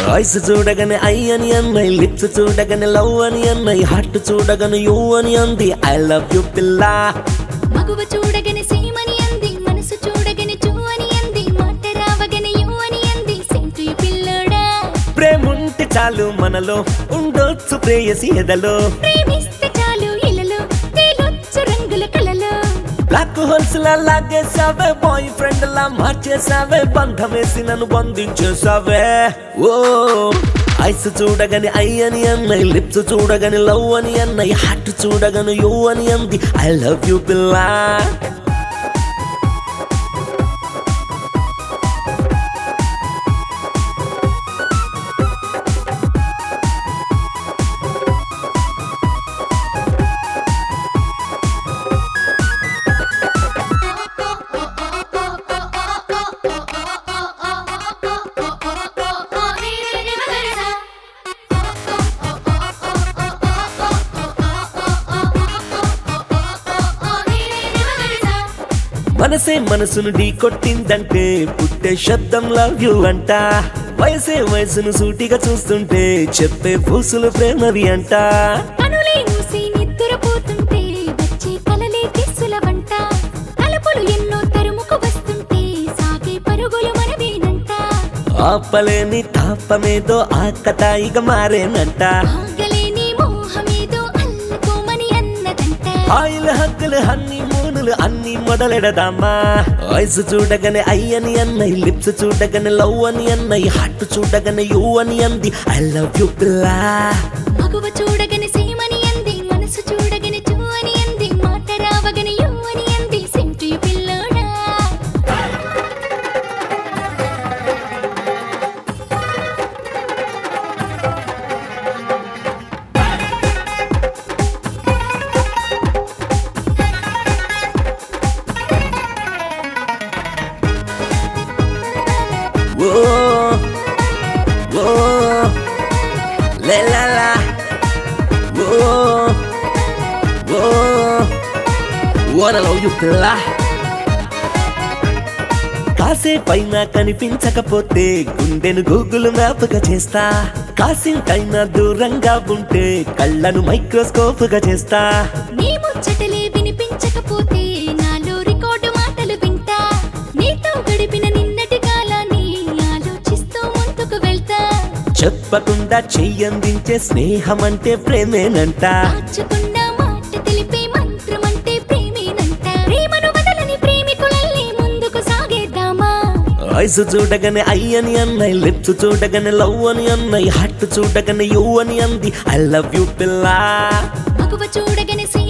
voice చూడగానే I అని అన్నాయి లిప్స్ చూడగానే లవ్ అని అన్నాయి హార్ట్ చూడగానే యూ అని అంది ఐ లవ్ యూ పిల్ల మగువ చూడగని సీమని అంది మనసు చూడగని చూ అని అంది మాట రావగని యూ అని అంది సింటు ఈ పిల్లోడా ప్రేముంటే చాలు మనలో ఉండొచ్చు ప్రేయసి ఎదలో ప్రేమిస్తే చాలు ఇలలో తేలొచ్చు రంగుల కలలో బ్లాక్ హోల్స్ లా లాగేసావే బాయ్ ఫ్రెండ్ లా మార్చేసావే బంధం వేసి నన్ను బంధించేసావే ఓ ఐస్ చూడగానే ఐ అని అన్నాయి లిప్స్ చూడగానే లవ్ అని అన్నాయి హార్ట్ చూడగానే యూ అని అంది ఐ లవ్ యూ పిల్ల మనసే మనసును ఢీ కొట్టిందంటే పుట్టే శబ్దం లవ్ యూ అంట వయసే వయసును సూటిగా చూస్తుంటే చెప్పే పూసులు ప్రేమవి అంట కనులే మూసి నిద్దురపోతుంటే వచ్చే కలలే కిస్సుల వంట తలుపులు ఎన్నో తరుముకు వస్తుంటే సాగే పరుగులు మనవేనంట ఆపలేని తాపమేదో ఆకతాయిగా మారేనంట ఆగలేని మోహమేదో అల్లుకోమని అన్నదంట ఆయిల్ హక్కులు అన్ని మూనులు అన్ని మొదలెడదామా వయసు చూడగానే ఐ అని అన్నాయి లిప్స్ చూడగానే లవ్ అని అన్నాయి హార్ట్ చూడగానే యూ అని అంది ఐ లవ్ యూ పిల్లా మగువ చూడగని సీమని అంది మనసు చూడగని చూ అని అంది మాట రావగని యూ అని అంది సింటు ఈ పిల్లోడా ఓ ఓ లే లా లా ఓ ఓ wanna love you పిల్ల కాసేపైనా కనిపించకపోతే గుండెను గూగుల్ మ్యాప్ గా చేస్తా కాసింతైనా దూరంగా ఉంటే కళ్ళను మైక్రోస్కోప్ గా చేస్తా నీ ముచ్చటలే వినిపించకపోతే నాలో రికార్డు మాటలు వింటా నీతో గడిపిన నిన్నటి కాలాన్ని ఆలోచిస్తూ ముందుకు వెళ్తా చెప్పకుండా చెయ్యందించే స్నేహం అంటే ప్రేమేనంట దాచుకున్న మాట తెలిపే మంత్రం అంటే ప్రేమేనంట ప్రేమను వదలని ప్రేమికులల్ని ముందుకు సాగేద్దామా వయసు చూడగానే ఐ అని అన్నాయి లిప్స్ చూడగానే లవ్ అని అన్నాయి హార్ట్ చూడగానే యూ అని అంది ఐ లవ్ యూ పిల్ల మగువ చూడగని సీ